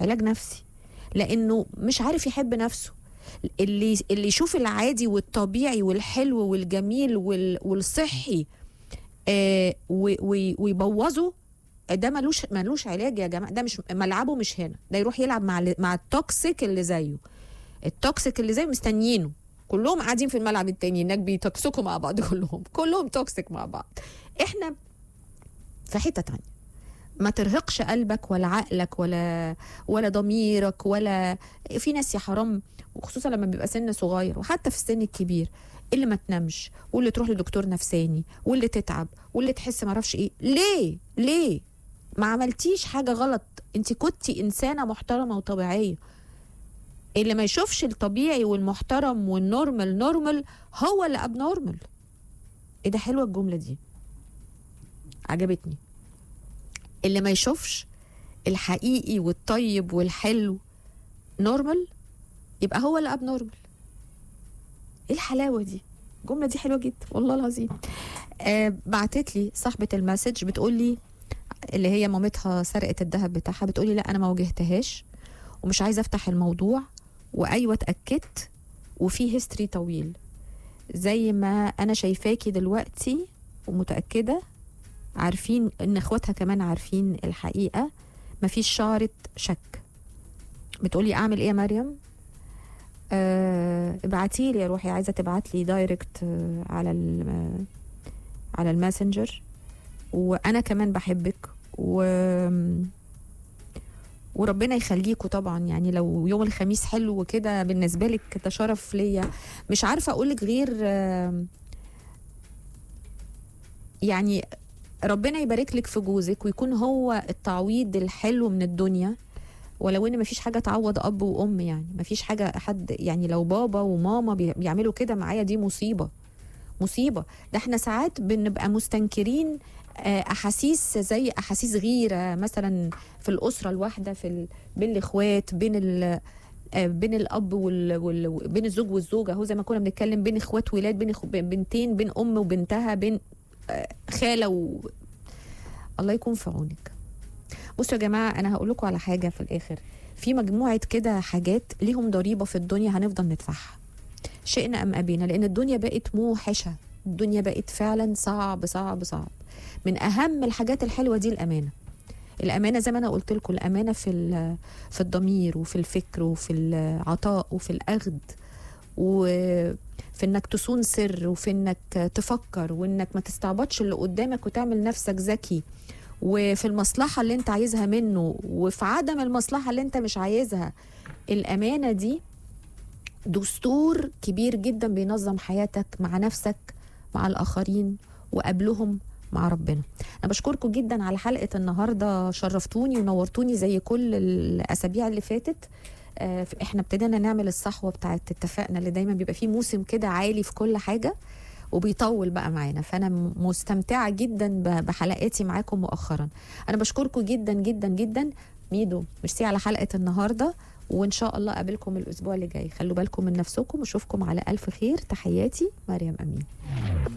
علاج نفسي لانه مش عارف يحب نفسه اللي اللي يشوف العادي والطبيعي والحلو والجميل وال والصحي آه و- و- ويبوظه ده ملوش ملوش علاج يا جماعه ده مش ملعبه مش هنا ده يروح يلعب مع ال- مع التوكسيك اللي زيه التوكسيك اللي زيه مستنيينه كلهم قاعدين في الملعب التاني هناك بيتوكسكوا مع بعض كلهم كلهم توكسيك مع بعض احنا في حته تانية ما ترهقش قلبك ولا عقلك ولا ولا ضميرك ولا في ناس يا حرام وخصوصا لما بيبقى سن صغير وحتى في السن الكبير اللي ما تنامش واللي تروح لدكتور نفساني واللي تتعب واللي تحس ما اعرفش ايه ليه ليه ما عملتيش حاجه غلط انت كنتي انسانه محترمه وطبيعيه اللي ما يشوفش الطبيعي والمحترم والنورمال نورمال هو اللي اب نورمال ايه ده حلوه الجمله دي عجبتني اللي ما يشوفش الحقيقي والطيب والحلو نورمال يبقى هو اللي اب نورمال ايه الحلاوه دي الجمله دي حلوه جدا والله العظيم آه بعتت لي صاحبه المسج بتقول لي اللي هي مامتها سرقت الذهب بتاعها بتقول لي لا انا ما واجهتهاش ومش عايزه افتح الموضوع وايوه اتاكدت وفي هيستوري طويل زي ما انا شايفاكي دلوقتي ومتاكده عارفين ان اخواتها كمان عارفين الحقيقه مفيش شعره شك بتقولي اعمل ايه يا مريم آه ابعتي لي يا روحي عايزه تبعت لي دايركت آه على ال- آه على الماسنجر وانا كمان بحبك و وربنا يخليكوا طبعا يعني لو يوم الخميس حلو كده بالنسبه لك ده شرف ليا مش عارفه اقول لك غير آه، يعني ربنا يبارك لك في جوزك ويكون هو التعويض الحلو من الدنيا ولو ان مفيش حاجه تعوض اب وام يعني مفيش حاجه حد يعني لو بابا وماما بي- بيعملوا كده معايا دي مصيبه مصيبه ده احنا ساعات بنبقى مستنكرين آه، احاسيس زي احاسيس غيره مثلا في الاسره الواحده في ال... بين الاخوات بين ال... آه، بين الاب وال... وال... بين الزوج والزوجه هو زي ما كنا بنتكلم بين اخوات ولاد بين إخو... بين بنتين بين ام وبنتها بين آه، خاله و... الله يكون في عونك بصوا يا جماعه انا هقول لكم على حاجه في الاخر في مجموعه كده حاجات ليهم ضريبه في الدنيا هنفضل ندفعها شئنا ام ابينا لان الدنيا بقت موحشه الدنيا بقت فعلا صعب صعب صعب من اهم الحاجات الحلوه دي الامانه الامانه زي ما انا قلت لكم الامانه في ال- في الضمير وفي الفكر وفي العطاء وفي الاخذ وفي انك تصون سر وفي انك تفكر وانك ما تستعبطش اللي قدامك وتعمل نفسك ذكي وفي المصلحه اللي انت عايزها منه وفي عدم المصلحه اللي انت مش عايزها الامانه دي دستور كبير جدا بينظم حياتك مع نفسك مع الاخرين وقبلهم مع ربنا انا بشكركم جدا على حلقه النهارده شرفتوني ونورتوني زي كل الاسابيع اللي فاتت آه، احنا ابتدينا نعمل الصحوه بتاعت اتفقنا اللي دايما بيبقى فيه موسم كده عالي في كل حاجه وبيطول بقى معانا فانا م- مستمتعه جدا ب- بحلقاتي معاكم مؤخرا انا بشكركم جدا جدا جدا ميدو ميرسي على حلقه النهارده وان شاء الله اقابلكم الاسبوع اللي جاي خلوا بالكم من نفسكم واشوفكم على الف خير تحياتي مريم امين